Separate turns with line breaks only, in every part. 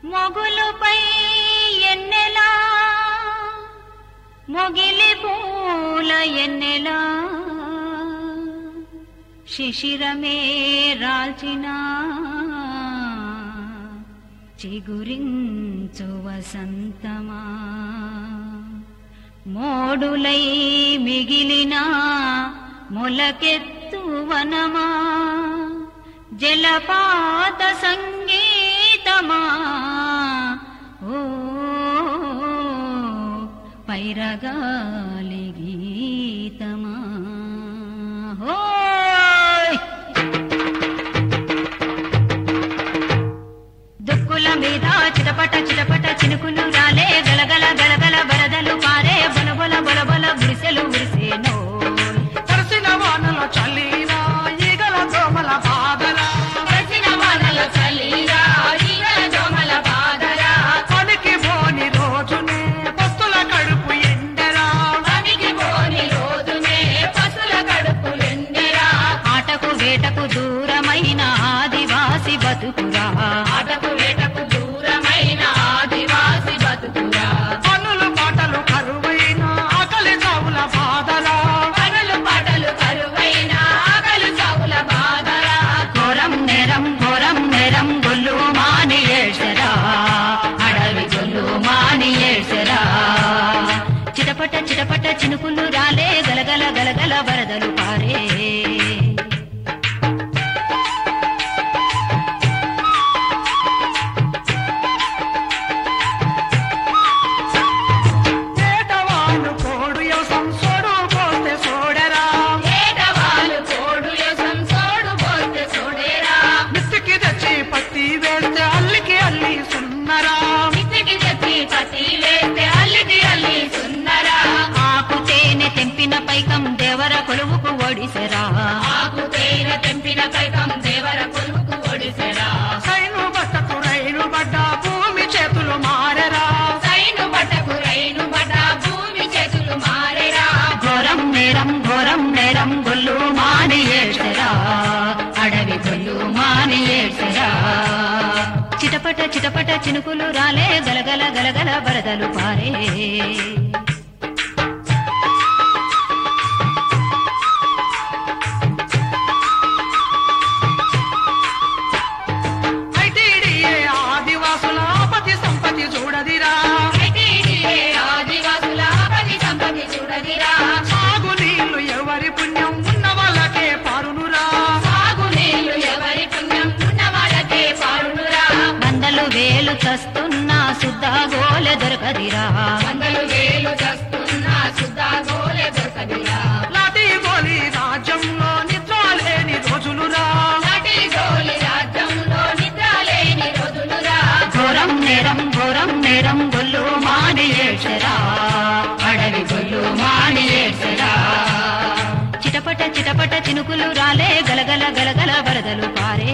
మొగులుపై ఎన్నెలా మొగిలి పూల ఎన్నెలా శిశిరమే రాల్చిన చిగురించు వసంతమా మోడులై మిగిలిన మొలకెత్తు వనమా జలపాత సంగీతమా ఓ పైరగాలి గీతమా హోయ్ దుక్కుల మీద చిటపట చిటపట చినుకులు రాలే గలగల గలగల వరదలు పారే బొలబొల బొలబొల గుడిసెలు గుడిసేనో
తడిసిన వానల చల్లినా ఈగల దోమల బాధలా పనికి పోని రోజునే పస్తుల కడుపు ఎండరా
ఆటకు వేటకు దూరమైన ఆదివాసి బతుకురా
పనులు పాటలు కరువైన ఆకలి చావుల బాధలా
ఘోరం నేరం ఘోరం నేరం గొల్లు మాని ఏడ్సరా అడవి గొల్లు మాని ఏడ్సరా చిటపట చిటపట చినుకులు రాలే గలగల గలగల వరదలు పారే
ఏటవాళ్ళు కోడు యోసం సోడు పోస్తే సోడరా మిత్తికి తెచ్చి పత్తి వేస్తే అల్లికి అల్లి సున్నరా
ఆకు తేనె తెంపిన పైకం దేవర కొలువుకు ఒడిసెరా
సైను బట్టకు రైలు పడ్డ భూమి చేతులు మారెరా
ఘోరం నేరం ఘోరం నేరం గొల్లు మాని ఏడ్సరా అడవి గొల్లు మాని ఏడ్సరా చిటపట చిటపట చినుకులు రాలే గలగల గలగల వరదలు పారే
ఐటీడీఏ ఆదివాసుల ఆపతి సంపతి చూడదిరా సాగు నీళ్లు ఎవరి పుణ్యం ఉన్న వాళ్ళకే పారునురా
వందలు వేలు చస్తున్నా సుద్దా గోలె దొరకదిరా
లాటి గోలి రాజ్యంలో నిద్ర లేని రోజులురా
ఘోరం నేరం ఘోరం నేరం గొల్లు మాని ఏడ్సరా అడవి గొల్లు మాని ఏడ్సరా చిటపట చిటపట చినుకులు రాలే గలగల గలగల వరదలు పారే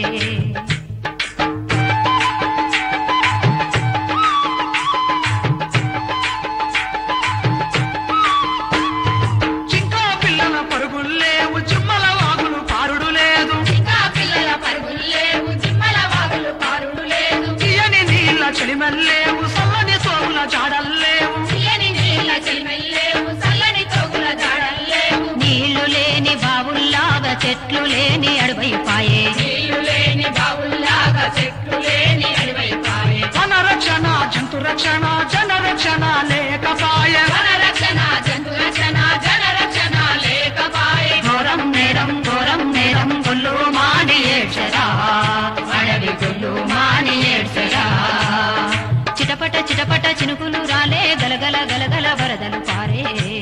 చింకా పిల్లల పరుగులు లేవు చిమ్మల వాగులు పారుడు లేదు తీయని నీళ్ళ చెలిమెల్లేవు సల్లని సోముల జాడల్లేవు
నీళ్లు లేని బావుల్లాగా చెట్లు లేని అడవైపాయే
వన రక్షణ జంతు రక్షణ జన రక్షణ లేకపాయ
ఘోరం నేరం ఘోరం నేరం గొల్లు మాని ఏడ్సరా అడవి గొల్లు మాని ఏడ్సరా చిటపట చిటపట చినుకులు రాలే గలగల గలగల వరదలు పారే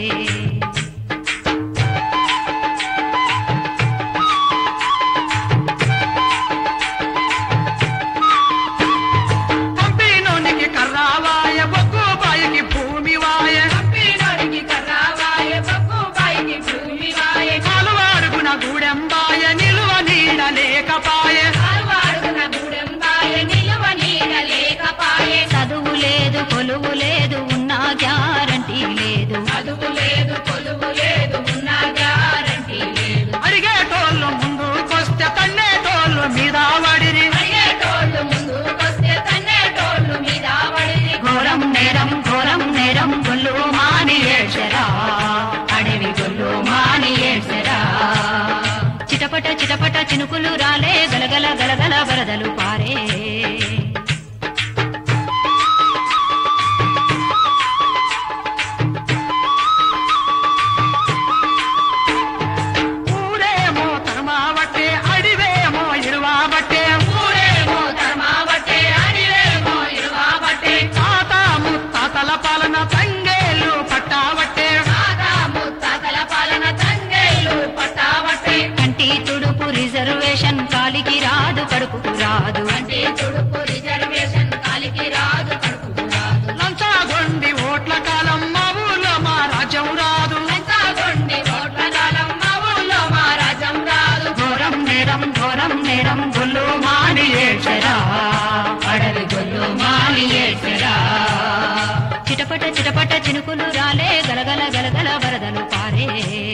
పంపినోనికి కర్రావాయ బొగ్గు బాయకి భూమి వాయ కాలువ అడుగున గూడెంబాయ నిలువ నీడ లేకపాయ
చదువు లేదు కొలువు లేదు ఉన్నా గ్యారంటీ లేదు చినుకులు రాలే గలగల గలగల వరదలు పారే
ఊరేమో తరమావట్టే అడివేమో ఇరువాబట్టే
ఊరేమో తరమాబట్టే, అడివేమో ఇరువాబట్టే,
తాత ముత్తాతల పాలన తంగేలు పట్టావట్టే
తాత ముత్తాతల పాలన తంగేళ్ళు పట్టాబట్టే. కంటి తుడుపు రిజర్వేషన్ కాలికి రాదు కడుపుకు రాదు కంటి తుడుపు రిజర్వేషన్ కాలికి రాదు కడుపుకు రాదు
లంచాగొండి ఓట్ల కాలం మా ఊళ్ళో మా రాజ్యం రాదు
లంచాగొండి ఓట్ల కాలం మా ఊళ్ళో మా రాజ్యం రాదు ఘోరం నేరం ఘోరం నేరం గొల్లు మాని ఏడ్చరా అడవి గొల్లు మాని ఏడ్చరా చిటపట చిటపట చినుకులు రాలే గలగల గలగల వరదలు పారే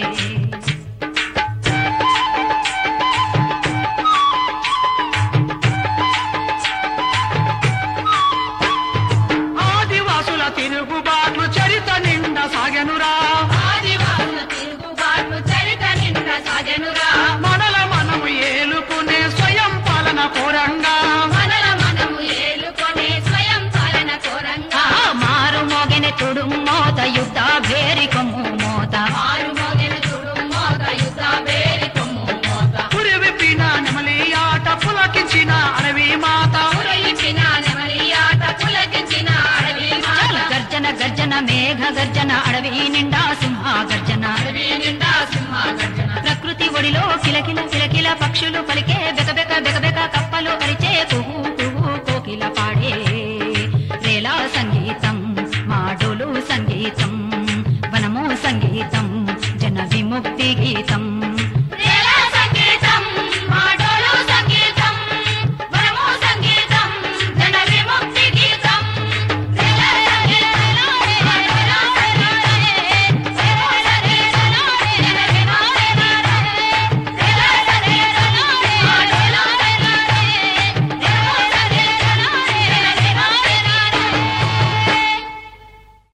ఆదివాసుల తిరుగుబాట్లు చరిత నిండా సాగెనురా
ఆదివాసుల తిరుగుబాట్లు చరిత నిండా సాగెనురా
మనల మనము ఏలుకునే స్వయం పాలన కోరంగా
మనల మనము ఏలుకొనే స్వయం పాలన కోరంగా మారు మోగెన తుడు మోత యుద్ధ భేరి కొమ్ము మోత మారు మోగెన తుడు మోత యుద్ధ భేరి కొమ్ము మోత
పురి విప్పిన నెమలి ఆట పులకించిన అడవి మాత
పురయిచిన నెమలియాట పులకించిన అడవి మాత గర్జన గర్జన మేఘ గర్జన అడవి నిండా సింహ గర్జన అడవి నిండా సింహ గర్జన ప్రకృతి ఒడిలో కిలకిల కిలకిల పక్షులు పలికే